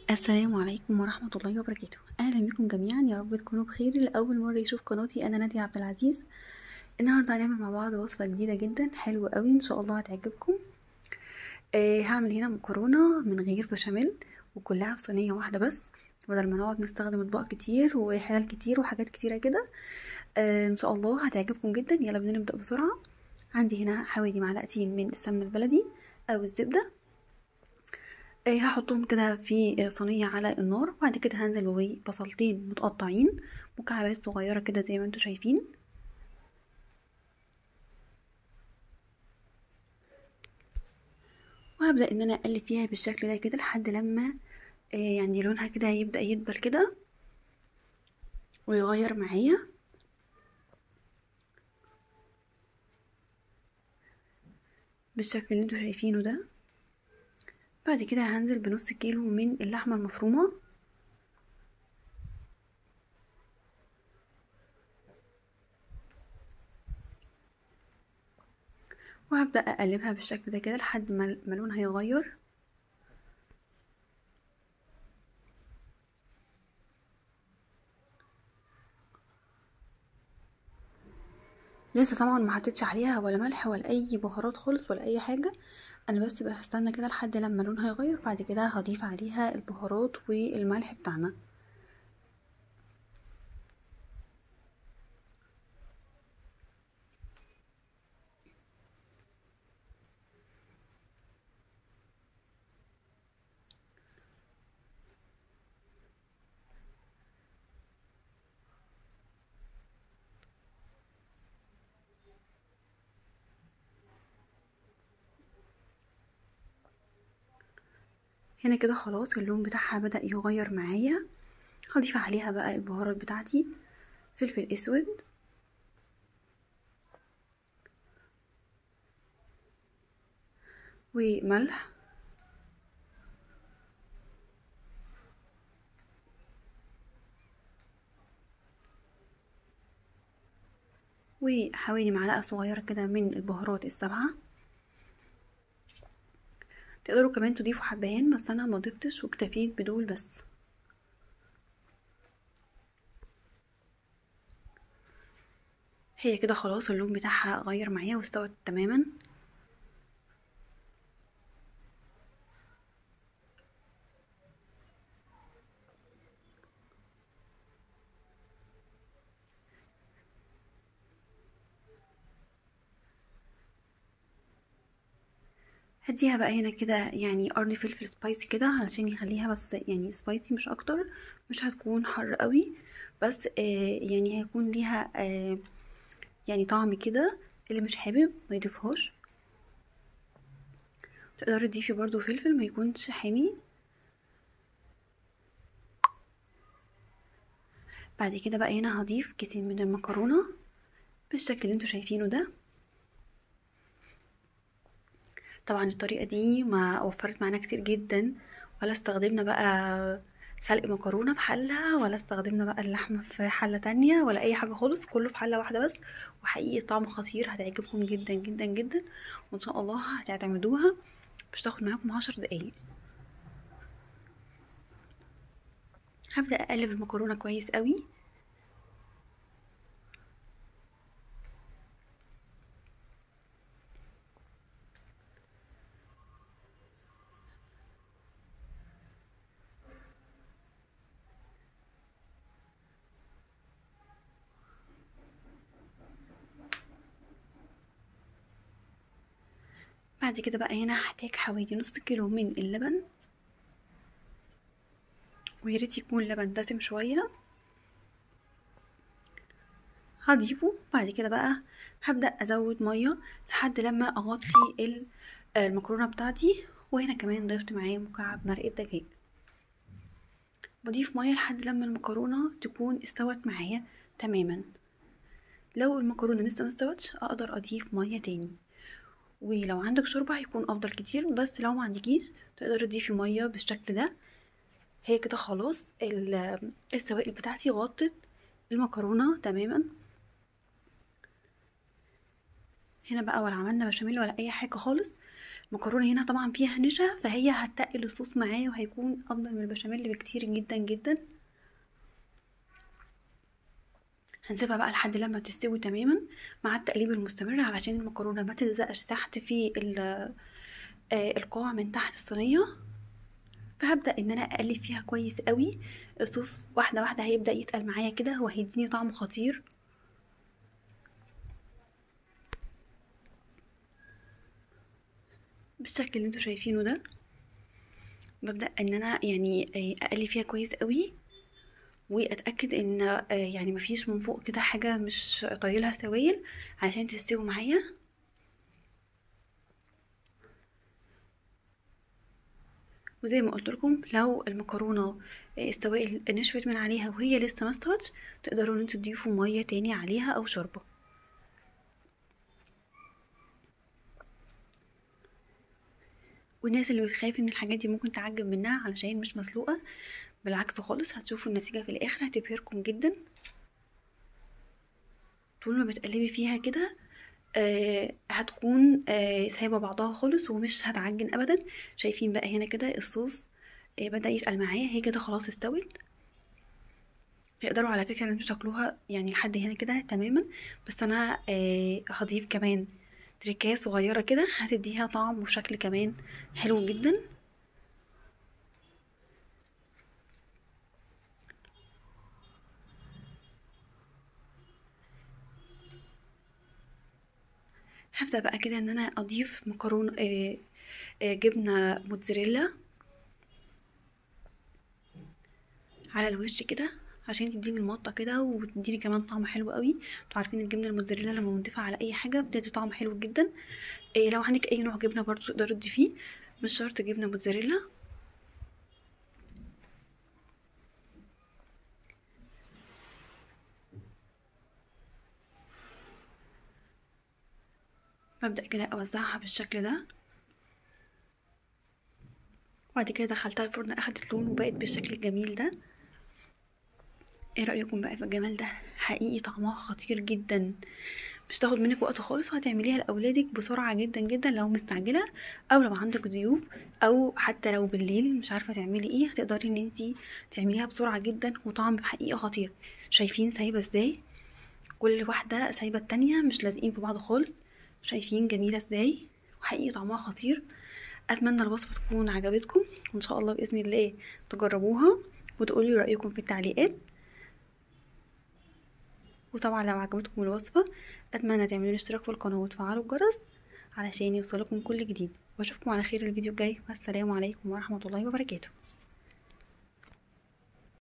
السلام عليكم ورحمة الله وبركاته أهلا بكم جميعا يا رب تكونوا بخير لأول مرة يشوف قناتي أنا نادية عبد العزيز النهاردة هنعمل مع بعض وصفة جديدة جدا حلوة قوي إن شاء الله هتعجبكم آه هعمل هنا مكرونة من غير بشاميل وكلها في صينية واحدة بس بدل ما نقعد نستخدم اطباق كتير وحلال كتير وحاجات كتيرة كده آه ان شاء الله هتعجبكم جدا يلا بينا نبدأ بسرعة عندي هنا حوالي معلقتين من السمنة البلدي او الزبدة آه هحطهم كده في صينية على النار وبعد كده هنزل ببصلتين متقطعين مكعبات صغيرة كده زي ما انتوا شايفين وهبدأ ان انا اقلب فيها بالشكل ده كده لحد لما آه يعني لونها كده يبدأ يدبل كده ويغير معايا بالشكل اللي انتوا شايفينه ده بعد كده هنزل بنص كيلو من اللحمة المفرومة وهبدأ أقلبها بالشكل ده كده لحد ما لونها يغير لسه طبعا ما حطيتش عليها ولا ملح ولا اي بهارات خالص ولا اي حاجه انا بس هستنى كده لحد لما لونها يغير بعد كده هضيف عليها البهارات والملح بتاعنا هنا كده خلاص اللون بتاعها بدأ يغير معايا هضيف عليها بقى البهارات بتاعتي فلفل اسود وملح وحوالي معلقة صغيرة كده من البهارات السبعة تقدروا كمان تضيفوا حبهان بس انا ما ضفتش واكتفيت بدول بس هي كده خلاص اللون بتاعها غير معايا واستوت تماما هديها بقى هنا كده يعني قرن فلفل سبايسي كده علشان يخليها بس يعني سبايسي مش اكتر مش هتكون حر قوي بس آه يعني هيكون ليها آه يعني طعم كده اللي مش حابب ما يضيفهاش تقدري تضيفي برضو فلفل ما يكونش حامي بعد كده بقى هنا هضيف كيسين من المكرونه بالشكل اللي انتوا شايفينه ده طبعا الطريقة دي ما وفرت معانا كتير جدا ولا استخدمنا بقى سلق مكرونة في حلة ولا استخدمنا بقى اللحمة في حلة تانية ولا اي حاجة خالص كله في حلة واحدة بس وحقيقي طعم خطير هتعجبكم جدا جدا جدا وان شاء الله هتعتمدوها مش تاخد معاكم عشر دقايق هبدأ اقلب المكرونة كويس قوي بعد كده بقى هنا هحتاج حوالي نص كيلو من اللبن وياريت يكون لبن دسم شوية هضيفه بعد كده بقى هبدأ ازود مية لحد لما اغطي المكرونة بتاعتي وهنا كمان ضفت معاه مكعب مرقة دجاج بضيف مية لحد لما المكرونة تكون استوت معايا تماما لو المكرونة لسه مستوتش اقدر اضيف مية تاني ولو عندك شوربة هيكون افضل كتير بس لو ما عندكيش تقدري تضيفي ميه بالشكل ده هي كده خلاص السوائل بتاعتي غطت المكرونه تماما هنا بقى ولا عملنا بشاميل ولا اي حاجه خالص المكرونه هنا طبعا فيها نشا فهي هتقل الصوص معايا وهيكون افضل من البشاميل بكتير جدا جدا هنسيبها بقى لحد لما تستوي تماما مع التقليب المستمر علشان المكرونه ما تلزقش تحت في القاع من تحت الصينيه فهبدا ان انا اقلب فيها كويس قوي الصوص واحده واحده هيبدا يتقل معايا كده وهيديني طعم خطير بالشكل اللي انتوا شايفينه ده ببدا ان انا يعني اقلب فيها كويس قوي واتاكد ان يعني مفيش من فوق كده حاجه مش طايلها سوائل عشان تستوي معايا وزي ما قلت لكم لو المكرونه السوائل نشفت من عليها وهي لسه ما استوتش تقدروا ان انتوا تضيفوا ميه تاني عليها او شوربه والناس اللي بتخاف ان الحاجات دي ممكن تعجب منها علشان مش مسلوقه بالعكس خالص هتشوفوا النتيجه في الاخر هتبهركم جدا طول ما بتقلبي فيها كده آه هتكون آه سايبه بعضها خالص ومش هتعجن ابدا شايفين بقى هنا كده الصوص آه بدا يتقل معايا هي كده خلاص استوت تقدروا على فكره ان انتوا تاكلوها يعني لحد هنا كده تماما بس انا آه هضيف كمان تريكايه صغيره كده هتديها طعم وشكل كمان حلو جدا هبدا بقى كده ان انا اضيف مكرونه آه آه جبنه موتزاريلا على الوش كده عشان تديني المطه كده وتديني كمان طعم حلو قوي انتوا عارفين الجبنه الموتزاريلا لما بنضيفها على اي حاجه بتدي طعم حلو جدا إيه لو عندك اي نوع جبنه برضو تقدروا تضيفيه مش شرط جبنه موتزاريلا ببدا كده اوزعها بالشكل ده وبعد كده دخلتها الفرن اخدت لون وبقت بالشكل الجميل ده ايه رايكم بقى في الجمال ده حقيقي طعمها خطير جدا مش تاخد منك وقت خالص وهتعمليها لاولادك بسرعه جدا جدا لو مستعجله او لو عندك ضيوف او حتى لو بالليل مش عارفه تعملي ايه هتقدري ان انتي تعمليها بسرعه جدا وطعم بحقيقه خطير شايفين سايبه ازاي كل واحده سايبه التانية مش لازقين في بعض خالص شايفين جميله ازاي وحقيقي طعمها خطير اتمنى الوصفه تكون عجبتكم وان شاء الله باذن الله تجربوها وتقولي رايكم في التعليقات وطبعا لو عجبتكم الوصفة اتمنى تعملوا اشتراك في القناة وتفعلوا الجرس علشان يوصلكم كل جديد واشوفكم على خير الفيديو الجاي والسلام عليكم ورحمة الله وبركاته